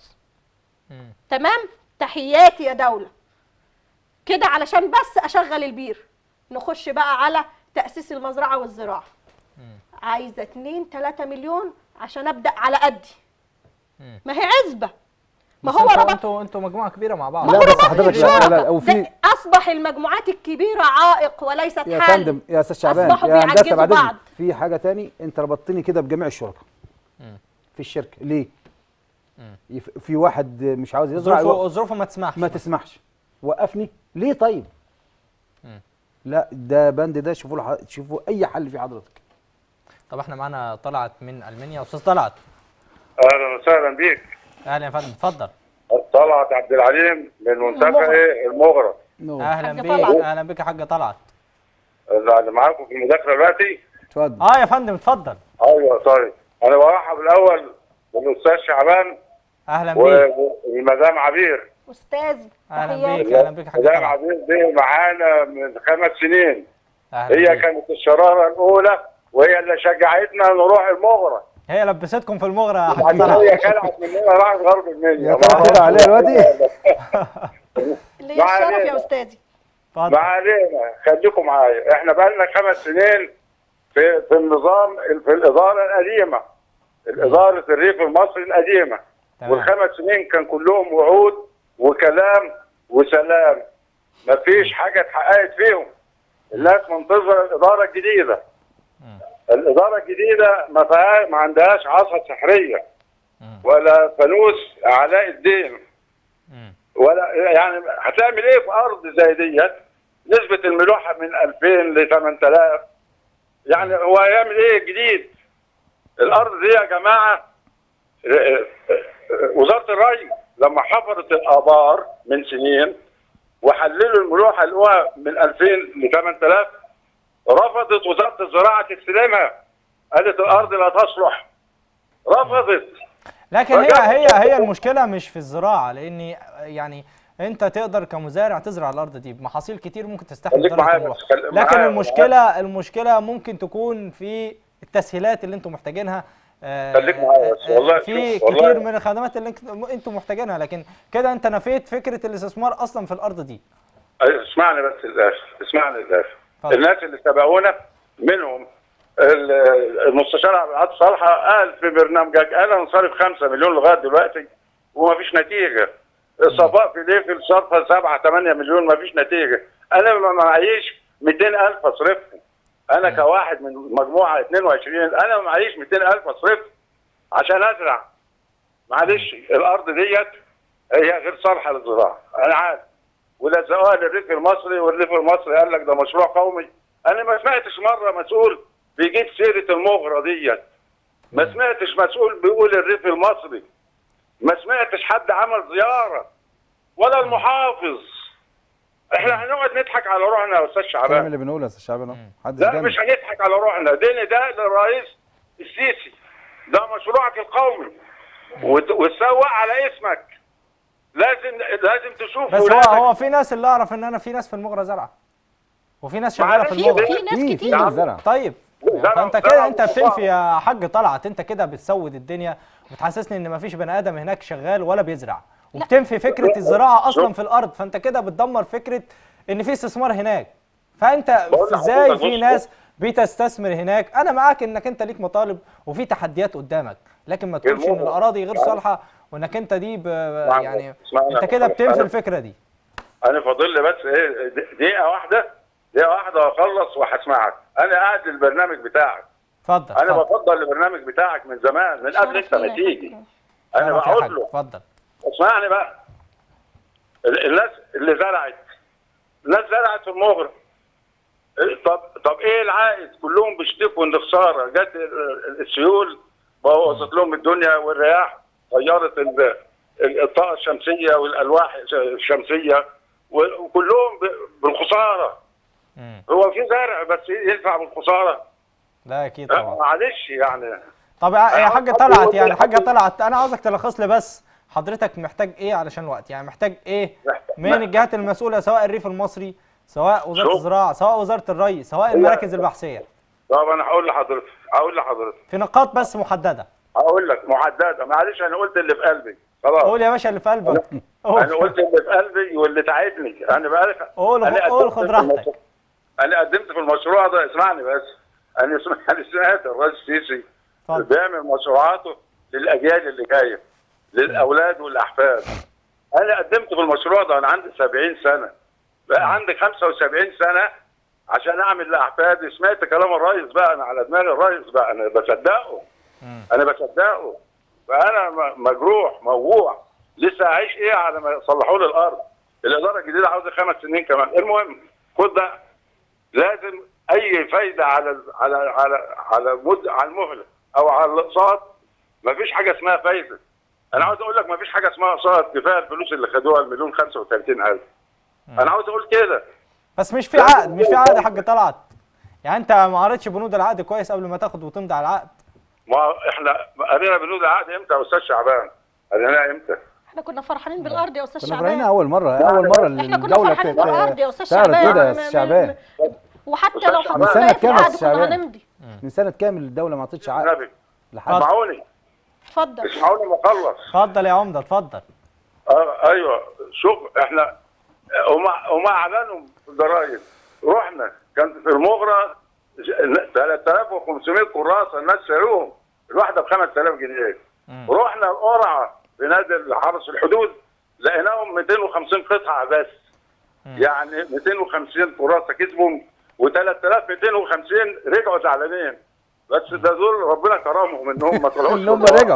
تمام تحياتي يا دوله كده علشان بس اشغل البير نخش بقى على تاسيس المزرعه والزراعه عايزه 2 3 مليون عشان ابدا على قدي
مم.
ما هي عزبه ما
بس
هو
انتوا-
ربط
انتوا انتوا مجموعه كبيره مع بعض
لا
ما هو
بس
ربط
حضرتك لا
الشركة.
لا لا وفي
ده اصبح المجموعات الكبيره عائق وليست
يا
حل
فندم يا استاذ شعبان
أصبحوا
يا هندسه
بيعجزوا
بعد
بعض.
إذنك، في حاجه تاني انت ربطتني كده بجميع الشركاء
مم.
في الشركه ليه؟ يف- في واحد مش عاوز يزرع
ظروفه
يوقف.
ظروفه ما تسمحش
ما تسمحش وقفني ليه طيب؟
مم.
لا ده بند ده شوفوا له ح- شوفوا اي حل في حضرتك
طب احنا معانا طلعت من المنيا استاذ طلعت
اهلا وسهلا بيك
اهلا يا فندم اتفضل
طلعت عبد العليم من منتفى المغرب
نو
اهلا
حاج
بيك
طلعت.
اهلا بك يا حاج طلعت
اللي معاكم في المداخله دلوقتي
اتفضل
اه يا فندم اتفضل
ايوه طيب انا برحب الاول بالاستاذ شعبان
اهلا
و-
بيك
والمدام عبير
استاذ
اهلا
تحياتي.
بيك اهلا بك يا حاج
مدام
طلعت
عبير دي معانا من خمس سنين
اهلا
هي
بيك.
كانت الشراره الاولى وهي اللي شجعتنا نروح المغرب
هي لبستكم في المغرى يا حاج
بعدين
طلعت
هي خلعت مننا راحت غرب المنيا
يا ترى كده عليها دلوقتي
اللي
ما
يشرف
علينا.
يا استاذي
اتفضل
ما علينا خليكم معايا احنا بقالنا خمس سنين في في النظام في الاداره القديمه الاداره الريف المصري القديمه
تمام.
والخمس سنين كان كلهم وعود وكلام وسلام ما فيش حاجه اتحققت فيهم الناس منتظره الاداره الجديده الاداره الجديده ما فيها ما عندهاش عصا سحريه
مم.
ولا فانوس علاء الدين
مم.
ولا يعني هتعمل ايه في ارض زي ديت نسبه الملوحه من 2000 ل 8000 يعني هو هيعمل ايه جديد الارض دي يا جماعه اه، اه، اه، وزاره الري لما حفرت الابار من سنين وحللوا الملوحه لقوها من 2000 ل 8000 رفضت وزاره الزراعه تستلمها قالت الارض لا تصلح رفضت
لكن هي
رجعت.
هي هي المشكله مش في الزراعه لان يعني انت تقدر كمزارع تزرع الارض دي بمحاصيل كتير ممكن تستحمل
خليك
درجه
معايا
الملوحه
بس، خلي-
لكن
معايا-
المشكله المشكله ممكن تكون في التسهيلات اللي انتم محتاجينها آه،
خليك معايا بس،
آه،
والله
في
شوف، والله-
كتير من الخدمات اللي انت- انتم محتاجينها لكن كده انت نفيت فكره الاستثمار اصلا في الارض دي
اسمعني بس للاخر اسمعني للاخر
اتفضل.
الناس اللي سبقونا منهم ال- المستشار عبد العاطي صالحه قال في برنامجك انا نصرف 5 مليون لغايه دلوقتي ومفيش نتيجه الصفاء في ليفل صرفه 7 8 مليون مفيش نتيجه انا ما معيش 200000 اصرفهم انا كواحد من مجموعه 22 انا ما معيش 200000 اصرفهم عشان ازرع معلش الارض ديت هي غير صالحه للزراعه انا عارف ولزقوها للريف المصري والريف المصري قال لك ده مشروع قومي انا ما سمعتش مره مسؤول بيجيب سيره المغره ديت ما سمعتش مسؤول بيقول الريف المصري ما سمعتش حد عمل زياره ولا المحافظ احنا هنقعد نضحك على روحنا يا استاذ
الكلام
شعبان
اللي بنقوله يا استاذ شعبان اهو محدش
لا
جامد
مش هنضحك على روحنا دين ده للرئيس السيسي ده مشروعك القومي وت- وتسوق على اسمك لازم لازم تشوف
بس هو
ولادك
هو في ناس اللي اعرف ان انا في ناس في المغرى زرعه وفي ناس شغاله في
معلش،
المغرى
في ناس
في في
كتير
ناس زرع
طيب
زرع-
فانت
زرع
كده انت
وقطاع.
بتنفي يا حاج طلعت انت كده بتسود الدنيا وتحسسني ان مفيش بني ادم هناك شغال ولا بيزرع وبتنفي فكره الزراعه اصلا في الارض فانت كده بتدمر فكره ان في استثمار هناك فانت
بقول لحضرتك
ازاي في
بص-
ناس بتستثمر هناك انا معاك انك انت ليك مطالب وفي تحديات قدامك لكن ما تقولش ان
الموضوع-
الاراضي غير صالحه وانك انت دي ب... يعني
اسمعني.
انت كده بتنفي
أنا-
الفكره دي
انا فاضل لي بس ايه د- دقيقه واحده دقيقه واحده واخلص وهسمعك انا قاعد للبرنامج بتاعك
اتفضل
انا
اتفضل
بفضل البرنامج بتاعك من زمان من قبل انت
شرف
ما
لينا يا
تيجي
حاج.
انا
شرف يا
بقول
حاج،
له
اتفضل
اسمعني بقى ال- الناس اللي زرعت الناس زرعت في المغرب إيه، طب طب ايه العائد كلهم بيشتكوا ان خساره جت ال- السيول بوظت لهم الدنيا والرياح طيرت ال- ال- الطاقه الشمسيه والالواح الشمسيه وكلهم ب- بالخساره
مم.
هو في زرع بس ينفع بالخساره
لا اكيد
لا،
طبعا
معلش يعني
طب يا يا حاج
حد
طلعت
يقول لي
يعني حاج
حد-
طلعت انا عاوزك تلخص لي بس حضرتك محتاج ايه علشان الوقت يعني محتاج ايه
محتاج-
من الجهات المسؤوله سواء الريف المصري سواء وزاره
شوف.
الزراعه سواء وزاره الري سواء المراكز البحثيه
طب انا هقول لحضرتك هقول لحضرتك
في نقاط بس محدده
هقول لك محدده معلش انا قلت اللي في قلبي خلاص
قول يا باشا اللي في قلبك
انا
قول
قلت اللي في قلبي واللي تعبني انا بقالي
قول-
أنا
قول،
قدمت
خد
في
راحتك.
المس- انا قدمت في المشروع ده اسمعني بس انا سمعت انا سمعت الرئيس السيسي
اتفضل.
بيعمل مشروعاته للاجيال اللي جايه للاولاد والاحفاد انا قدمت في المشروع ده وانا عندي 70 سنه بقى عندي 75 سنه عشان اعمل لاحفادي سمعت كلام الرئيس بقى انا على دماغ الرئيس بقى انا بصدقه انا بصدقه فانا م- مجروح موجوع لسه هعيش ايه على ما يصلحوا لي الارض الاداره الجديده عاوزه خمس سنين كمان المهم خد ده لازم اي فايده على على على على مد على المهله او على الاقساط مفيش حاجه اسمها فايده انا عاوز اقول لك مفيش حاجه اسمها اقساط كفايه الفلوس اللي خدوها المليون 35000 انا عاوز اقول كده
بس مش في عقد مش في عقد يا حاج طلعت يعني انت ما قريتش بنود العقد كويس قبل ما تاخد وتمضي على العقد
ما احنا قرينا بنود العقد امتى يا استاذ شعبان؟ قريناها امتى؟
احنا كنا فرحانين بالارض يا استاذ
كنا
شعبان
قرينا اول مره اول مره
احنا كنا
الدوله
فرحانين
ت-
بالارض يا استاذ
تعرض
شعبان
كده يا
م-
استاذ
م-
شعبان
وحتى
أستاذ
لو
شعبان.
حطينا
من سنة
ايه في
كام يا
العقد
أستاذ
كنا
شعبان؟
هنمضي
من سنه كامل الدوله ما عطتش عقد
النبي
لحد
اسمعوني
اتفضل
اسمعوني ما اخلص
اتفضل يا عمده اتفضل
اه ايوه شوف احنا وما وما اعلنوا في الجرايد رحنا كان في المغرى ج- 3500 كراسه الناس شاروهم الواحده ب 5000 جنيه رحنا القرعه في نادي حرس الحدود لقيناهم 250 قطعه بس يعني 250 كراسه كسبهم و3250 رجعوا زعلانين بس ده دول ربنا كرمهم انهم ما طلعوش
اللي هم
في القرعة.
رجعوا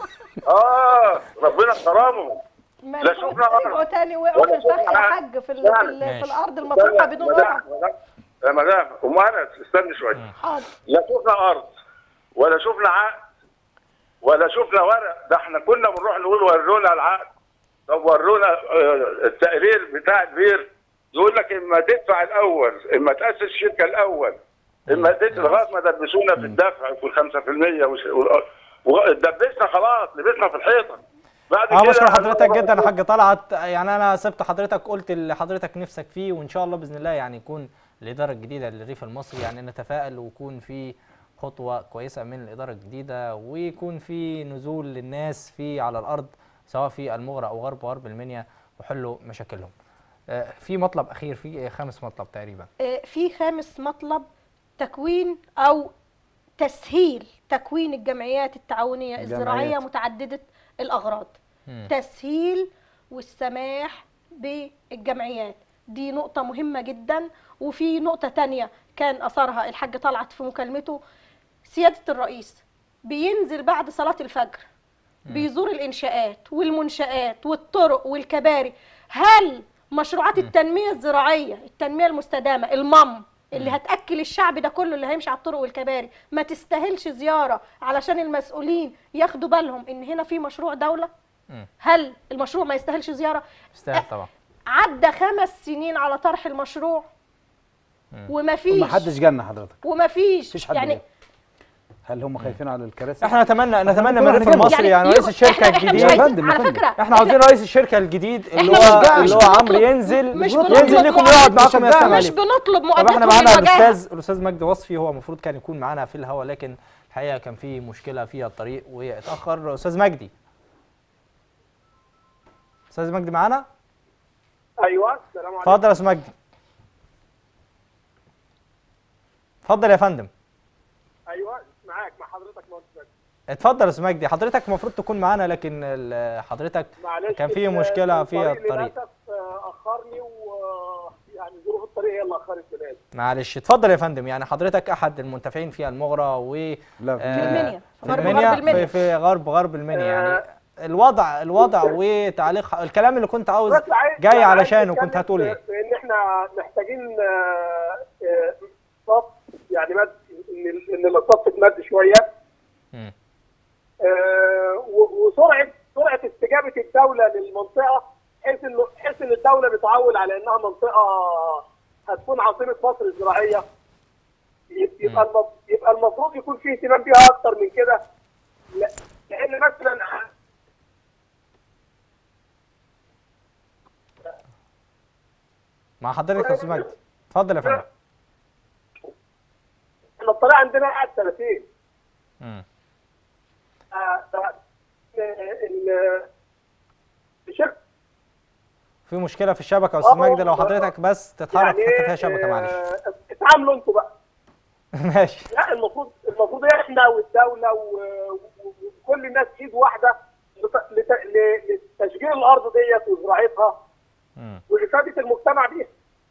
اه ربنا كرمهم
ما
لا
يكونوا
شفنا
رجعوا تاني وقعوا في
ولا
الفخ يا
شفنا
حاج في, ال- في, ال-
ماشي.
في الارض المطروحه بدون قطع
يا مدام ام انس استني شويه
حاضر
لا شفنا ارض ولا شفنا عقد ولا شفنا ورق ده احنا كنا بنروح نقول ورونا العقد طب ورونا آه، التقرير بتاع البير يقول لك اما تدفع الاول اما تاسس الشركه الاول اما تدفع لغايه ما دبسونا في الدفع في ال 5% وش- وال- ودبسنا خلاص لبسنا في الحيطه بعد
اه
كده
بشكر حضرتك جدا يا حاج طلعت يعني انا سبت حضرتك قلت اللي حضرتك نفسك فيه وان شاء الله باذن الله يعني يكون الاداره الجديده للريف المصري يعني نتفائل ويكون في خطوه كويسه من الاداره الجديده ويكون في نزول للناس في على الارض سواء في المغرى او غرب غرب المنيا وحلوا مشاكلهم. آه، في مطلب اخير في خامس مطلب تقريبا.
آه، في خامس مطلب تكوين او تسهيل تكوين الجمعيات التعاونيه الزراعيه
الجمعيات.
متعدده الاغراض تسهيل والسماح بالجمعيات دي نقطة مهمة جدا وفي نقطة تانية كان أثرها الحاج طلعت في مكالمته سيادة الرئيس بينزل بعد صلاة الفجر بيزور الإنشاءات والمنشآت والطرق والكباري هل مشروعات التنمية الزراعية التنمية المستدامة المم اللي هتأكل الشعب ده كله اللي هيمشي على الطرق والكباري ما تستاهلش زيارة علشان المسؤولين ياخدوا بالهم إن هنا في مشروع دولة هل المشروع ما يستاهلش زيارة
يستاهل طبعا
عدى خمس سنين على طرح المشروع وما فيش
ما حدش جالنا حضرتك
وما فيش
مفيش حد
يعني
جه. هل هم خايفين على الكراسي
احنا نتمنى نتمنى
كنا
من الريف
هنجمع.
المصري يعني
يبقى
رئيس الشركه
إحنا- إحنا مش
الجديد
يا
عايزين-
فندم، يا
على
فندم.
فكرة
احنا عاوزين رئيس الشركه الجديد اللي
إحنا
هو
مش-
اللي
مش
هو
بنطلب-
عمرو ينزل
مش
ينزل
بنطلب
لكم يقعد معاكم
مقدمة.
يستمع
مش
عليكم.
بنطلب
طب احنا
مقدمة
معانا
الوجاهة
الاستاذ الاستاذ مجدي وصفي هو المفروض كان يكون معانا في الهواء لكن الحقيقه كان في مشكله في الطريق واتاخر استاذ مجدي استاذ مجدي معانا
ايوه السلام عليكم
اتفضل يا استاذ مجدي اتفضل يا فندم
ايوه معاك مع حضرتك مهندس مجدي.
اتفضل يا استاذ مجدي حضرتك المفروض تكون معانا لكن ال- حضرتك
معلش
كان في
ال-
مشكله في الطريق
للاسف آه، اخرني ويعني ظروف الطريق هي اللي اخرت بلادي
معلش اتفضل يا فندم يعني حضرتك احد المنتفعين في المغرى و
لا، في
آه،
المنيا.
في
غرب
المنيا
غرب المنيا.
في, في غرب غرب المنيا يعني الوضع الوضع وتعليق الكلام اللي كنت عاوز
بس عايز-
جاي
عايز
علشانه
نتكلم
كنت هتقول
في-
ايه
في ان احنا محتاجين آه، آه، اقتصاد يعني مد ان ال- ان الاقتصاد تتمد شويه
مم.
آه، و- وسرعه سرعه استجابه الدوله للمنطقه بحيث انه بحيث ان الدوله بتعول على انها منطقه هتكون عاصمه مصر الزراعيه يب- يبقى المف- يبقى المفروض يكون في اهتمام بيها اكتر من كده لا- لان مثلا
مع حضرتك يا استاذ مجدي اتفضل يا فندم
احنا الطريق عندنا قاعد سنتين
مم.
آه، ده- ال- الشركه
في مشكله في الشبكه يا استاذ
آه،
مجدي لو
آه،
حضرتك بس تتحرك في
يعني
حته فيها شبكه معلش
آه، اتعاملوا انتوا بقى
ماشي
لا المفروض المفروض احنا والدوله و- و- وكل الناس ايد واحده لت- لت- ل- لتشجير الارض ديت وزراعتها
مم.
ولافاده المجتمع بيها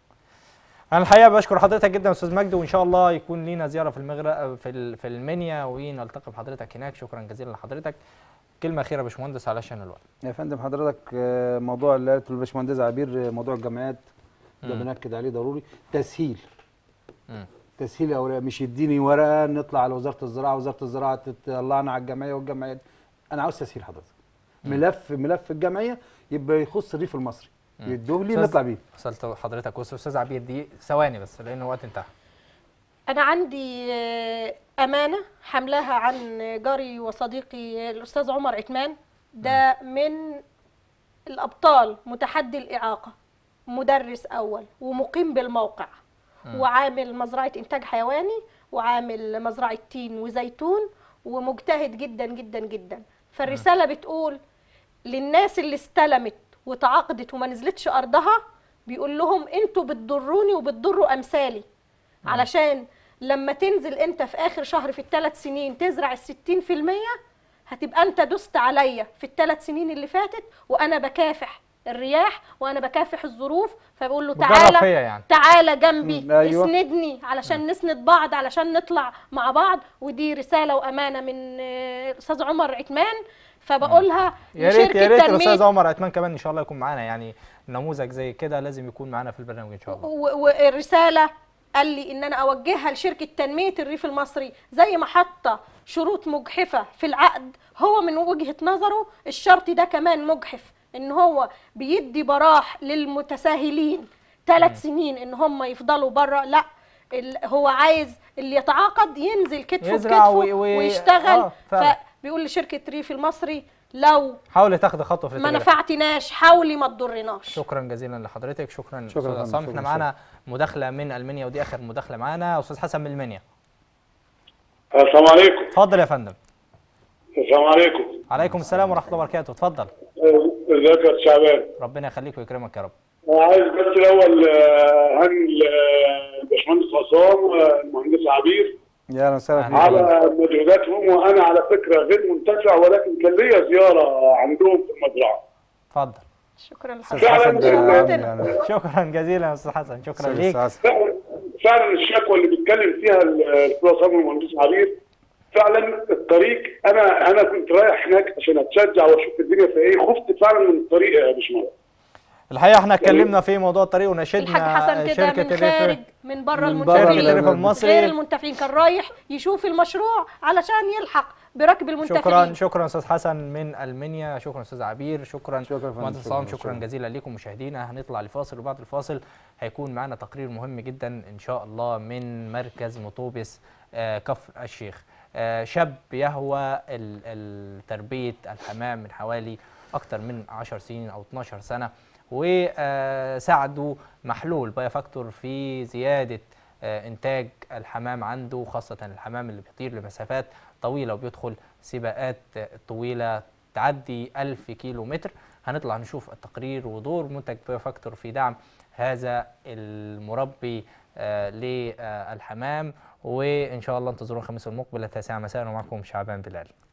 انا الحقيقه بشكر حضرتك جدا يا استاذ مجدي وان شاء الله يكون لينا زياره في المغرب في ال- في المنيا ونلتقي بحضرتك هناك شكرا جزيلا لحضرتك كلمه اخيره يا باشمهندس علشان الوقت
يا فندم حضرتك آه، موضوع اللي قالته الباشمهندس عبير آه، موضوع الجامعات ده
مم.
بنأكد عليه ضروري تسهيل
مم.
تسهيل اوراق مش يديني ورقه نطلع على وزاره الزراعه وزاره الزراعه تطلعنا على الجمعيه والجمعيه انا عاوز تسهيل حضرتك ملف ملف الجمعيه يبقى يخص الريف المصري يدوه لي
أستاذ-
نطلع بيه
وصلت حضرتك بص استاذ عبير دي ثواني بس لان الوقت انتهى
أنا عندي آه، أمانة حملاها عن جاري وصديقي الأستاذ عمر عثمان ده من الأبطال متحدي الإعاقة مدرس أول ومقيم بالموقع وعامل مزرعة إنتاج حيواني وعامل مزرعة تين وزيتون ومجتهد جدا جدا جدا فالرسالة بتقول للناس اللي استلمت وتعاقدت وما نزلتش أرضها بيقول لهم انتوا بتضروني وبتضروا أمثالي علشان لما تنزل انت في اخر شهر في الثلاث سنين تزرع الستين في المية هتبقى انت دست عليا في الثلاث سنين اللي فاتت وانا بكافح الرياح وانا بكافح الظروف فبقول له
بتجرب
تعالى
فيا يعني
تعالى جنبي
مم، أيوة.
اسندني علشان نسند بعض علشان نطلع مع بعض ودي رسالة وأمانة من آه، الأستاذ عمر عثمان فبقولها
يا ريت يا
لشركة
ريت
تنمية
الاستاذ عمر عثمان كمان ان شاء الله يكون معانا يعني نموذج زي كده لازم يكون معانا في البرنامج ان شاء الله
و- والرساله قال لي ان انا اوجهها لشركه تنميه الريف المصري زي ما حاطه شروط مجحفه في العقد هو من وجهه نظره الشرط ده كمان مجحف ان هو بيدي براح للمتساهلين ثلاث سنين ان هم يفضلوا بره لا ال- هو عايز اللي يتعاقد ينزل كتفه
يزرع
بكتفه
وي- وي-
ويشتغل
آه، فعلا.
فبيقول لشركه ريف المصري لو
حاولي تاخدي خطوه في
ما
الاتجاه ده.
نفعتناش حاولي ما تضرناش
شكرا جزيلا لحضرتك شكرا
شكراً
استاذ
فندم،
عصام
شكراً،
احنا معانا مداخله من المنيا ودي اخر مداخله معانا استاذ حسن من المنيا
السلام عليكم
اتفضل يا فندم
السلام عليكم
عليكم السلام ورحمه الله وبركاته اتفضل
ازيك يا شعبان
ربنا يخليك ويكرمك يا رب
أنا عايز بس الاول آه، هني الباشمهندس عصام والمهندس عبير
يا اهلا وسهلا فيك
على مجهوداتهم وانا على فكره غير منتفع ولكن كان ليا زياره عندهم في المزرعه
اتفضل
شكرا
استاذ
لحضرتك
حسن ده
شرفتنا.
يعني
شكرا جزيلا يا استاذ حسن شكرا
أستاذ
ليك
حسن.
فعلا فعلا الشكوى اللي بيتكلم فيها الاستاذ عصام والمهندس عبير فعلا الطريق انا انا كنت رايح هناك عشان اتشجع واشوف الدنيا في ايه خفت فعلا من الطريق يا باشمهندس
الحقيقه احنا اتكلمنا في موضوع الطريق
الحاج
ونشدنا
حسن كده
شركه
من خارج
الريف
من بره
من بره
شركه
المنتفعين
الريف
الريف
المصري
غير المنتفعين كان رايح يشوف المشروع علشان يلحق بركب
شكرا
المنتفعين
شكرا استاذ حسن من المنيا شكرا استاذ عبير شكرا
شكرا فندم،
مهندس
شكرا،
عصام شكرا
شكرا.
جزيلا لكم مشاهدينا هنطلع لفاصل وبعد الفاصل هيكون معنا تقرير مهم جدا ان شاء الله من مركز مطوبس آه، كفر الشيخ آه، شاب يهوى ال- ال- تربيه الحمام من حوالي اكثر من 10 سنين او 12 سنه وساعدوا محلول بايو فاكتور في زياده آه، انتاج الحمام عنده خاصه الحمام اللي بيطير لمسافات طويله وبيدخل سباقات آه، طويله تعدي 1000 كيلو متر هنطلع نشوف التقرير ودور منتج بايو فاكتور في دعم هذا المربي آه، للحمام وان شاء الله انتظرونا الخميس المقبل التاسعه مساء ومعكم شعبان بلال